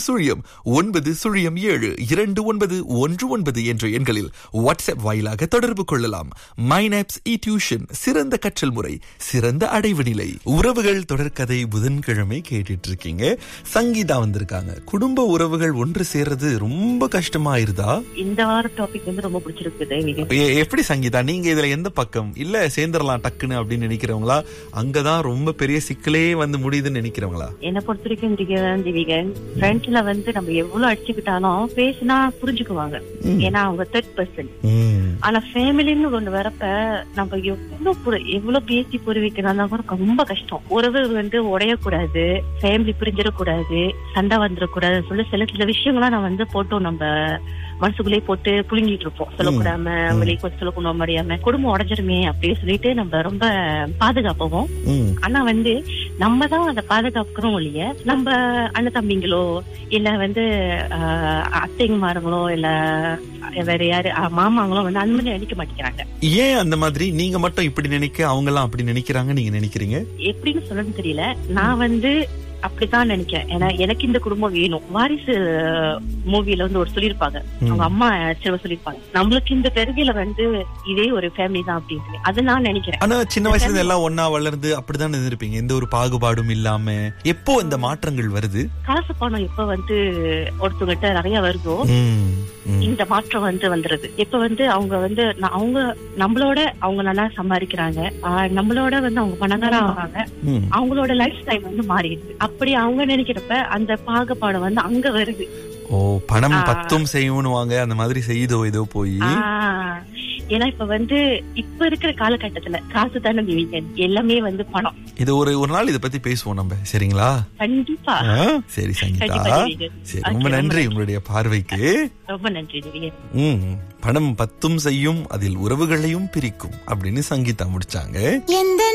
சுழியம் ஒன்பது சுழியம் ஏழு இரண்டு ஒன்பது ஒன்று ஒன்பது என்ற எண்களில் வாட்ஸ்அப் வாயிலாக தொடர்பு கொள்ளலாம் மைனாப்ஸ் இ டியூஷன் சிறந்த கற்றல் முறை சிறந்த அடைவு நிலை உறவுகள் தொடர்கதை புதன்கிழமை கேட்டுட்டு இருக்கீங்க சங்கீதா வந்திருக்காங்க குடும்ப உறவுகள் ஒன்று சேர்றது ரொம்ப கஷ்டமாயிருதா இந்த வார டாபிக் வந்து ரொம்ப பிடிச்சிருக்குது நீங்க எ- எப்படி சங்கீதா நீங்க இதுல எந்த பக்கம் இல்ல சேர்ந்துடலாம் டக்குன்னு அப்படின்னு நினைக்கிறவங்களா அங்கதான் ரொம்ப பெரிய சிக்கலே வந்து முடியுதுன்னு நினைக்கிறவங்களா என்ன பொறுத்த வரைக்கும் திவ்யன் திவிகன் ஃப்ரெண்ட்ஸ்ல வந்து நம்ம எவ்வளவு அடிச்சுக்கிட்டாலும் பேசினா புரிஞ்சுக்குவாங்க ஏன்னா அவங்க தேர்ட் பர்சன் ம். ஆனா ஃபேமிலின்னு ஒண்ணு வரப்ப நம்ம எவ்வளவு புரி- எவ்வளவு பேசி புரிவிக்கணும்னா கூட ரொம்ப கஷ்டம் உறவு வந்து உடையக்கூடாது ஃபேமிலி பிரிஞ்சிடக்கூடாது சண்டை வந்துடக்கூடாது சொல்லி சில சில விஷயங்கள்லாம் நான் வந்து போட்டோம் நம்ம மனசுக்குள்ளே போட்டு புழுங்கிட்டு இருப்போம் சொல்லக்கூடாம வெளியே கொஞ்சம் சொல்லக்கூடாம முடியாம குடும்பம் உடஞ்சிருமே அப்படின்னு சொல்லிட்டு நம்ம ரொம்ப பாதுகாப்போம் ம். ஆனா வந்து நம்ம தான் அதை பாதுகாக்கிறோம் இல்லைய நம்ம அண்ணன் தம்பிங்களோ இல்ல வந்து ஆஹ், அத்தைங்கமாருங்களோ இல்ல வேற யாரு ஆஹ், மாமாங்களோ வந்து அந்த மாதிரி நினைக்க மாட்டேங்கிறாங்க ஏன் அந்த மாதிரி நீங்க மட்டும் இப்படி நினைக்க அவங்க எல்லாம் அப்படி நினைக்கிறாங்க நீங்க நினைக்கிறீங்க எப்படின்னு சொல்லணும்னு தெரியல நான் வந்து அப்படித்தான் நினைக்கிறேன் ஏன்னா எனக்கு இந்த குடும்பம் வேணும் வாரிசு மூவில வந்து ஒரு சொல்லியிருப்பாங்க அவங்க அம்மா சில சொல்லியிருப்பாங்க நம்மளுக்கு இந்த பெருவில வந்து இதே ஒரு ஃபேமிலி தான் அப்படின்னு அதை நான் நினைக்கிறேன் ஆனா சின்ன வயசுல இருந்து எல்லாம் ஒன்னா வளர்ந்து அப்படிதான் இருந்திருப்பீங்க எந்த ஒரு பாகுபாடும் இல்லாம எப்போ இந்த மாற்றங்கள் வருது காசு பணம் எப்ப வந்து ஒருத்தவங்கிட்ட நிறைய வருதோ ம், ம். இந்த மாற்றம் வந்து வந்துருது இப்ப வந்து அவங்க வந்து ந- அவங்க நம்மளோட அவங்க நல்லா சம்பாதிக்கிறாங்க ஆஹ் நம்மளோட வந்து அவங்க பணக்காரம் ஆகிறாங்க ம். அவங்களோட லைஃப் ஸ்டைல் வந்து மாறிடுது அப்படி அவங்க நினைக்கிறப்ப அந்த பாகுபாடு வந்து அங்க வருது ஓ பணம் ஆ. பத்தும் செய்யணுவாங்க அந்த மாதிரி செய்தோ ஏதோ போய் ஆஹ் ஏன்னா இப்ப வந்து இப்ப இருக்கிற காலகட்டத்துல காசு தானே நீங்க எல்லாமே வந்து பணம் இது ஒரு ஒரு நாள் இத பத்தி பேசுவோம் நம்ம சரிங்களா கண்டிப்பா ஆ? சரி சங்கீதா கண்டிப்பா தேவிகன். சரி Okay, ரொம்ப ரொம்ப நன்றி நன்றி. உங்களுடைய பார்வைக்கு ரொம்ப நன்றி திவ்யன் ம் பணம் பத்தும் செய்யும் அதில் உறவுகளையும் பிரிக்கும் அப்படின்னு சங்கீதா முடிச்சாங்க எந்த